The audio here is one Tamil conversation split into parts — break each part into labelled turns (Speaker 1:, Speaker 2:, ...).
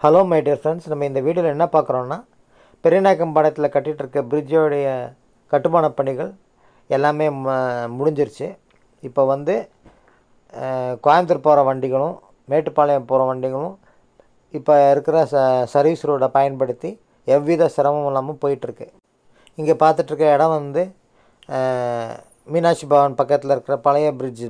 Speaker 1: ஹலோ மை டியர் ஃப்ரெண்ட்ஸ் நம்ம இந்த வீடியோவில் என்ன பார்க்குறோன்னா பெரியநாயக்கம் பாளையத்தில் கட்டிகிட்டு இருக்க பிரிட்ஜோடைய கட்டுமான பணிகள் எல்லாமே ம- முடிஞ்சிருச்சு இப்போ வந்து அஹ், கோயம்புத்தூர் போகிற வண்டிகளும் மேட்டுப்பாளையம் போகிற வண்டிகளும் இப்போ இருக்கிற ச சர்வீஸ் ரோடை பயன்படுத்தி எவ்வித சிரமமும் இல்லாமல் போயிட்டுருக்கு இங்கே பார்த்துட்ருக்க இடம் வந்து அஹ், மீனாட்சி பவன் பக்கத்தில் இருக்கிற பழைய பிரிட்ஜு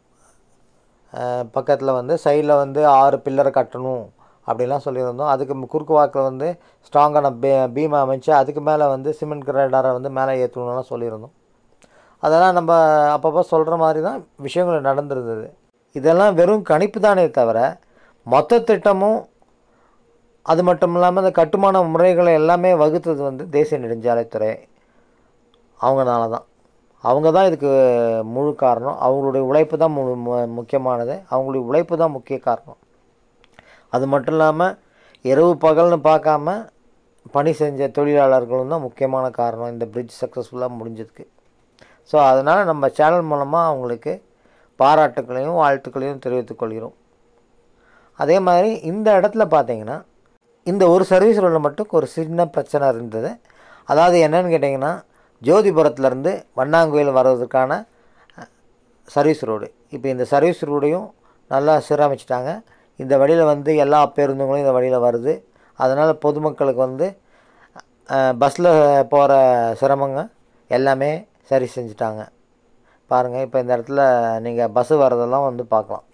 Speaker 1: பக்கத்தில் வந்து சைடில் வந்து ஆறு பில்லரை கட்டணும் அப்படிலாம் சொல்லியிருந்தோம் அதுக்கு மு- குறுக்கு வாக்கில் வந்து ஸ்ட்ராங்கான பே பீமை அமைச்சு அதுக்கு மேலே வந்து சிமெண்ட் கிரேடரை வந்து மேலே ஏற்றணும்லாம் சொல்லியிருந்தோம் அதெல்லாம் நம்ம அப்பப்போ சொல்கிற மாதிரி தான் விஷயங்கள் நடந்திருந்தது இதெல்லாம் வெறும் கணிப்பு தானே தவிர மொத்த திட்டமும் அது மட்டும் இல்லாமல் இந்த கட்டுமான முறைகளை எல்லாமே வகுத்தது வந்து தேசிய நெடுஞ்சாலைத்துறை அவங்கனால தான் அவங்க தான் இதுக்கு முழு காரணம் அவங்களுடைய உழைப்பு தான் முழு மு- முக்கியமானது அவங்களுடைய உழைப்பு தான் முக்கிய காரணம் அது மட்டும் இல்லாமல் இரவு பகல்னு பார்க்காம பணி செஞ்ச தொழிலாளர்களும் தான் முக்கியமான காரணம் இந்த பிரிட்ஜ் சக்ஸஸ்ஃபுல்லாக முடிஞ்சதுக்கு ஸோ அதனால் நம்ம சேனல் மூலமாக அவங்களுக்கு பாராட்டுக்களையும் வாழ்த்துக்களையும் தெரிவித்துக் கொள்கிறோம் அதே மாதிரி இந்த இடத்துல பார்த்தீங்கன்னா இந்த ஒரு சர்வீஸ் ரோடில் மட்டும் ஒரு சின்ன பிரச்சனை இருந்தது அதாவது என்னன்னு கேட்டிங்கன்னா ஜோதிபுரத்துலேருந்து வண்ணாங்கோயில் வர்றதுக்கான அஹ், சர்வீஸ் ரோடு இப்போ இந்த சர்வீஸ் ரோடையும் நல்லா சீரமைச்சிட்டாங்க இந்த வழியில் வந்து எல்லா பேருந்துகளும் இந்த வழியில் வருது அதனால் பொதுமக்களுக்கு வந்து பஸ்ஸில் போகிற சிரமங்க எல்லாமே சரி செஞ்சுட்டாங்க பாருங்கள் இப்போ இந்த இடத்துல நீங்கள் பஸ்ஸு வர்றதெல்லாம் வந்து பார்க்கலாம்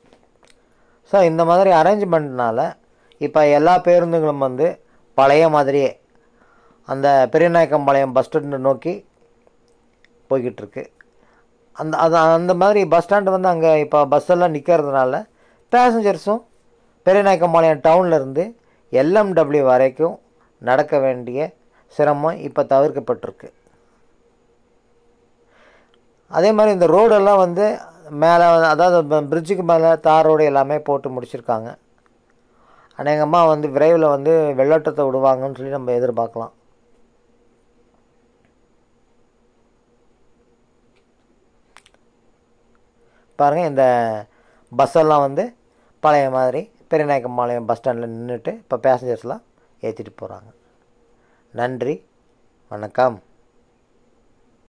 Speaker 1: ஸோ இந்த மாதிரி அரேஞ்ச்மெண்ட்னால இப்போ எல்லா பேருந்துகளும் வந்து பழைய மாதிரியே அந்த பெரியநாயக்கம்பாளையம் பஸ் ஸ்டாண்டை நோக்கி போய்கிட்டு இருக்கு அந்த அது அந்த மாதிரி பஸ் ஸ்டாண்டு வந்து அங்கே இப்போ பஸ் எல்லாம் நிற்கிறதுனால பேசஞ்சர்ஸும் பெரியநாயக்கம்பாளையம் டவுன்ல இருந்து எல்எம்டபிள்யூ வரைக்கும் நடக்க வேண்டிய சிரமம் இப்போ தவிர்க்கப்பட்டிருக்கு அதே மாதிரி இந்த ரோடெல்லாம் வந்து மேலே அதாவது பிரிட்ஜுக்கு மேலே தார் ரோடு எல்லாமே போட்டு முடிச்சிருக்காங்க அநேகமாக வந்து விரைவில் வந்து வெள்ளோட்டத்தை விடுவாங்கன்னு சொல்லி நம்ம எதிர்பார்க்கலாம் பாருங்கள் இந்த பஸ்ஸெல்லாம் வந்து பழைய மாதிரி பெரியநாயக்கம்பாளையம் பஸ் ஸ்டாண்டில் நின்றுட்டு இப்போ பேசஞ்சர்ஸ்லாம் ஏற்றிட்டு போகிறாங்க நன்றி வணக்கம்